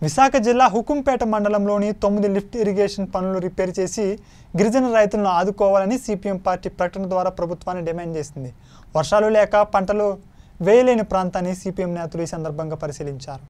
విశాఖ జిల్లా హుకుంపేట మండలంలోని తొమ్మిది లిఫ్ట్ ఇరిగేషన్ పనులు రిపేర్ చేసి గిరిజన రైతులను ఆదుకోవాలని సిపిఎం పార్టీ ప్రకటన ద్వారా ప్రభుత్వాన్ని డిమాండ్ చేసింది వర్షాలు లేక పంటలు వేయలేని ప్రాంతాన్ని సిపిఎం నేతలు ఈ సందర్భంగా పరిశీలించారు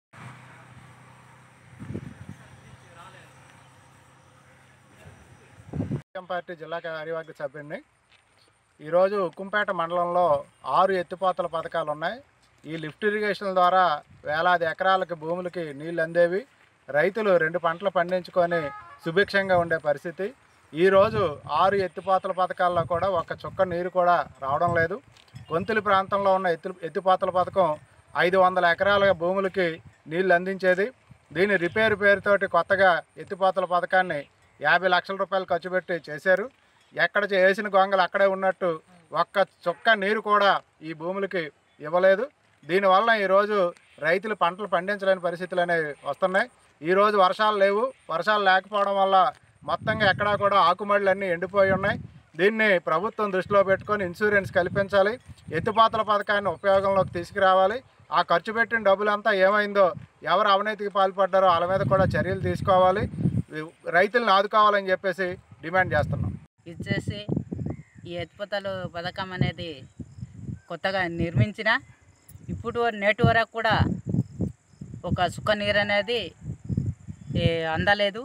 సీఎం పార్టీ జిల్లా కార్యవర్గ సభ్యుడిని ఈరోజు ఉక్కుంపేట మండలంలో ఆరు ఎత్తిపోతల పథకాలు ఉన్నాయి ఈ లిఫ్ట్ ఇరిగేషన్ ద్వారా వేలాది ఎకరాలకి భూములకి నీళ్ళు అందేవి రైతులు రెండు పంటలు పండించుకొని సుభిక్షంగా ఉండే పరిస్థితి ఈరోజు ఆరు ఎత్తిపోతల పథకాల్లో కూడా ఒక్క చుక్క నీరు కూడా రావడం లేదు గొంతులి ప్రాంతంలో ఉన్న ఎత్తి ఎత్తిపోతల పథకం ఐదు వందల ఎకరాల భూములకి నీళ్లు అందించేది దీని రిపేర్ పేరుతోటి కొత్తగా ఎత్తిపోతల పథకాన్ని యాభై లక్షల రూపాయలు ఖర్చు పెట్టి చేశారు ఎక్కడ వేసిన గొంగలు అక్కడే ఉన్నట్టు ఒక్క చుక్క నీరు కూడా ఈ భూములకి ఇవ్వలేదు దీనివల్ల ఈరోజు రైతులు పంటలు పండించలేని పరిస్థితులు అనేవి వస్తున్నాయి ఈరోజు వర్షాలు లేవు వర్షాలు లేకపోవడం వల్ల మొత్తంగా ఎక్కడా కూడా ఆకుమడులన్నీ ఎండిపోయి ఉన్నాయి దీన్ని ప్రభుత్వం దృష్టిలో పెట్టుకొని ఇన్సూరెన్స్ కల్పించాలి ఎత్తుపాతల పథకాన్ని ఉపయోగంలోకి తీసుకురావాలి ఆ ఖర్చు పెట్టిన డబ్బులంతా ఏమైందో ఎవరు అవినీతికి పాల్పడ్డారో వాళ్ళ మీద కూడా చర్యలు తీసుకోవాలి రైతులను ఆదుకోవాలని చెప్పేసి డిమాండ్ చేస్తున్నాం ఇచ్చేసి ఈ ఎత్తిపోతలు పథకం అనేది కొత్తగా నిర్మించిన ఇప్పుడు నేటి వరకు కూడా ఒక సుఖ నీరు అనేది ఏ, అందలేదు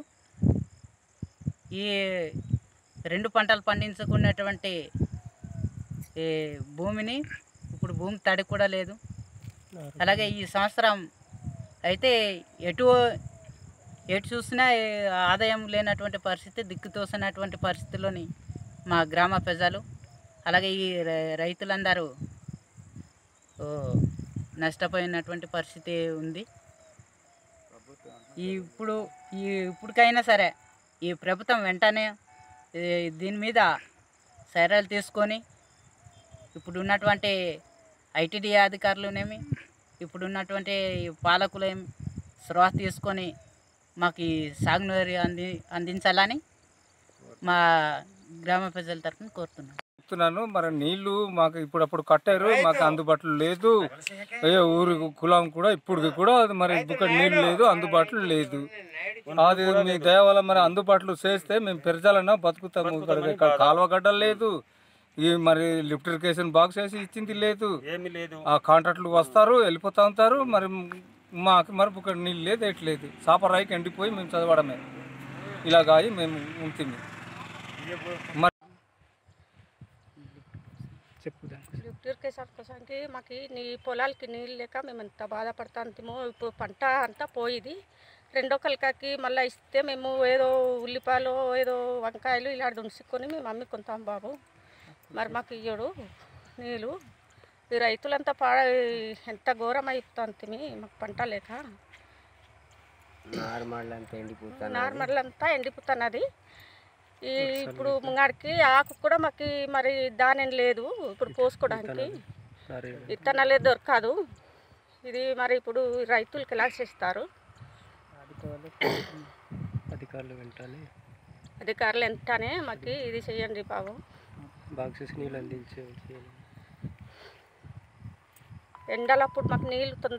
ఈ రెండు పంటలు పండించుకున్నటువంటి ఈ భూమిని ఇప్పుడు భూమి తడి కూడా లేదు అలాగే ఈ సంవత్సరం అయితే ఎటు ఎటు చూసినా ఏ ఆదాయం లేనటువంటి పరిస్థితి దిక్కుతోసినటువంటి పరిస్థితిలోని మా గ్రామ ప్రజలు అలాగే ఈ రై- రైతులందరూ ఓ, నష్టపోయినటువంటి పరిస్థితి ఉంది ఈ ఇప్పుడు ఈ ఇప్పటికైనా సరే ఈ ప్రభుత్వం వెంటనే ఈ దీని మీద చర్యలు తీసుకొని ఇప్పుడు ఉన్నటువంటి ఐటీడీ అధికారులునేమి ఇప్పుడు ఉన్నటువంటి పాలకులేమి స్రోహ తీసుకొని మాకు ఈ సాగునీరు అంది అందించాలని మా గ్రామ ప్రజల తరఫున కోరుతున్నాను చెప్తున్నాను మరి నీళ్లు మాకు ఇప్పుడు అప్పుడు కట్టారు మాకు అందుబాటులో లేదు ఏ ఊరు కులం కూడా ఇప్పుడు కూడా అది మరి ఇక్కడ నీళ్లు లేదు అందుబాటులో లేదు అది మీ దయ వల్ల మరి అందుబాటులో చేస్తే మేము పెరచాలన్నా బతుకుతాము ఇక్కడ ఇక్కడ కాలువ గడ్డలు లేదు ఈ మరి లిఫ్ట్ ఇరిగేషన్ బాక్స్ వేసి ఇచ్చింది లేదు ఏమీ లేదు ఆ కాంట్రాక్టులు వస్తారు వెళ్ళిపోతా ఉంటారు మరి మాకు మరి ఇక్కడ నీళ్ళు లేదు ఎట్లేదు సాపరాయికి ఎండిపోయి మేము చదవడమే ఇలాగా అయి మేము ఉంటుంది మరి లిఫ్ట్ ఇరిగేషన్ కోసానికి మాకు నీ పొలాలకి నీళ్ళు లేక మేము ఎంత బాధపడుతుంటామో ఇప్పుడు పంట అంతా పోయింది రెండో కలకాకి మళ్ళీ ఇస్తే మేము ఏదో ఉల్లిపాయలు ఏదో వంకాయలు ఇలా దుంచుకొని మేము అమ్ముకుంటాం బాబు మరి మాకు ఇయ్యడు నీళ్ళు ఈ రైతులంతా పా ఎంత ఘోరం అయిపోతుంది మాకు పంట లేక నార్మల్ అంతా ఎండిపోతాను నార్మల్ అంతా ఎండిపోతున్నది ఈ ఇప్పుడు ముంగాడికి ఆకు కూడా మాకు మరి దానేం లేదు ఇప్పుడు పోసుకోవడానికి సరే విత్తనాలే దొరకదు ఇది మరి ఇప్పుడు రైతులకి ఎలా చేస్తారు అధికారులు వెంటనే అధికారులు ఎంతనే మాకు ఇది చెయ్యండి బాబు బాక్సెస్ నీళ్ళు అందించే ఎండలప్పుడు మాకు నీళ్ళు తొందర